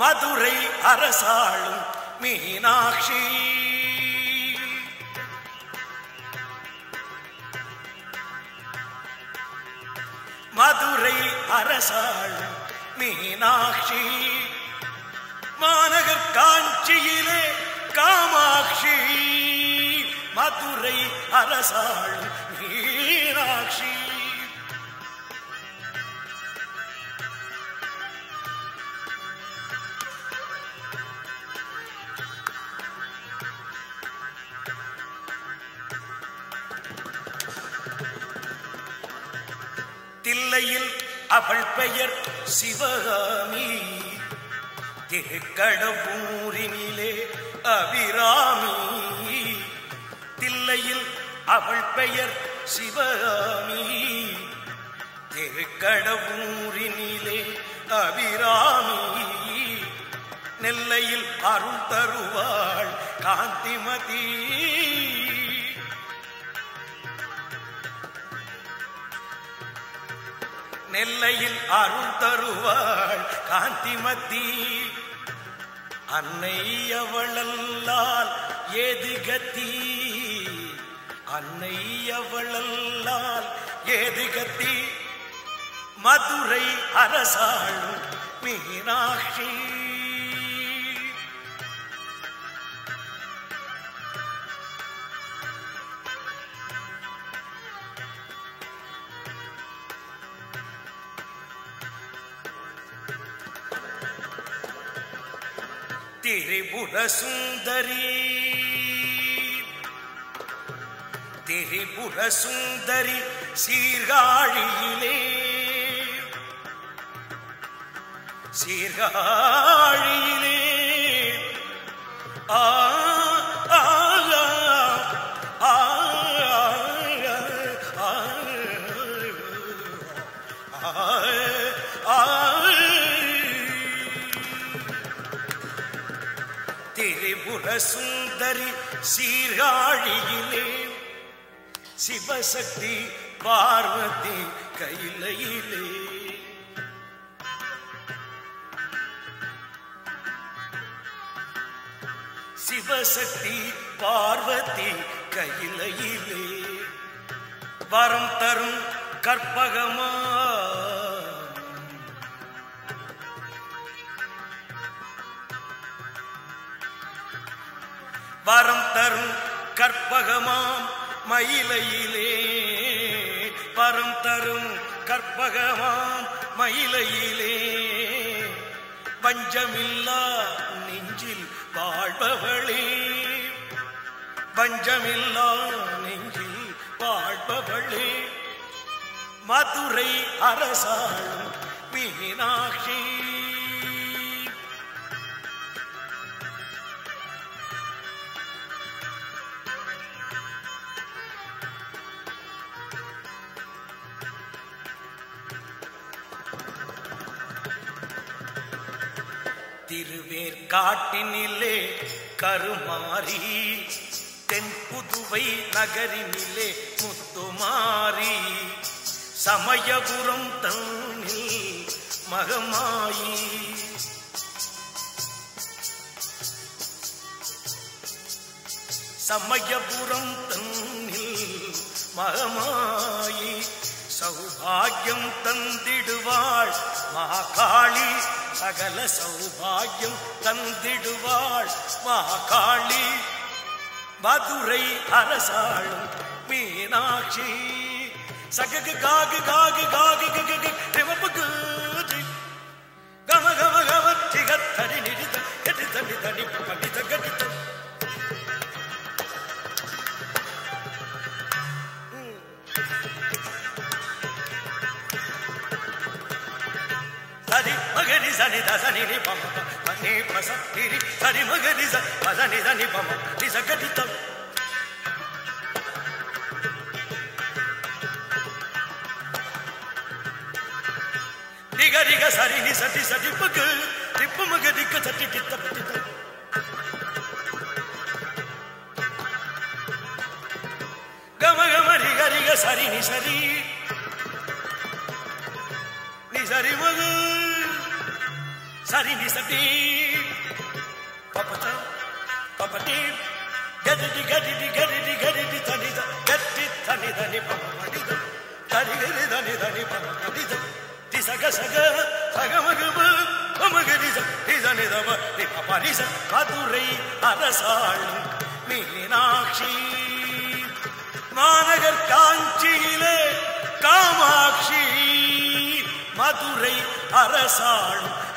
மதுரை அரசாளும் மீனாட்சி மதுரை அரசாளும் மீனாட்சி மாநகர் காஞ்சியிலே காமாட்சி மதுரை அரசாளும் மீனாட்சி தில்லையில் அவள் பெயர் சிவகாமி திருக்கடவூரினிலே அபிராமி தில்லையில் அவள் பெயர் சிவகாமி திருக்கடவூரினிலே அபிராமி நெல்லையில் அருள் தருவாள் காந்திமதி நெல்லையில் அருள் தருவாள் காந்திமதி அன்னை அவளல்லால் ஏது கத்தி அன்னை அவளல்லால் ஏது கத்தி மதுரை அரசாளும் மீனாட்சி திரிபுர சுந்தரி திரிபுர சுந்தரி சீர்காழியிலே சீர்காழியிலே ஆ ஆ, ஆ, ஆ, ஆ, திரிபுர சுந்தரி சீர்காழியிலே சிவசக்தி பார்வதி கையிலையிலே சிவசக்தி பார்வதி கையிலையிலே வரம் தரும் கற்பகமா வரம் தரும் கற்பகமாம் மயிலையிலே வரம் தரும் கற்பகமாம் மயிலையிலே பஞ்சமில்லா நெஞ்சில் வாழ்பவளே பஞ்சமில்லா நெஞ்சில் வாழ்பவளே மதுரை அரசாளும் மீனாட்சி திருவேற்காட்டினிலே கருமாரி தென்புதுவை நகரினிலே முத்துமாரி சமயபுரம் தன்னில் மகமாயி சமயபுரம் தன்னில் மகமாயி சௌபாகியம் தந்திடுவாள் மகாகாளி சகல சௌபாகியம் தந்திடுவாள் மகாகாளி மதுரை அரசாளும் மீனாட்சி சககு காகு காகு காகு ககு ரிமபுகு கம கம கம திகத்தடி நிடித கடி தடி தடி கடித கடித சரி மகரி சனி தசனி நி பம பனி பச திரி சரி மகரி ச பசனி சனி பம ரி சகடிதம் ரிக ரிக சரி நி சட்டி சட்டி பகு ரிப்பு மக திக்க சட்டி கித்த பட்டித்த கம கம ரிக ரிக சரி நி சரி நி சரி மகு சரி நி சரி பப்பத பப்பதி கடிடி கடிடி கடிடி கடிடி தனி த கட்டி தனி தனி பமடி த தரி கரி தனி தனி பமடி த தி சக சக சக மகப பமகரி ச தி தனி தம தி பமரி ச மதுரை அரசாளும் மீனாட்சி மாநகர் காஞ்சியிலே காமாட்சி மதுரை அரசாளும்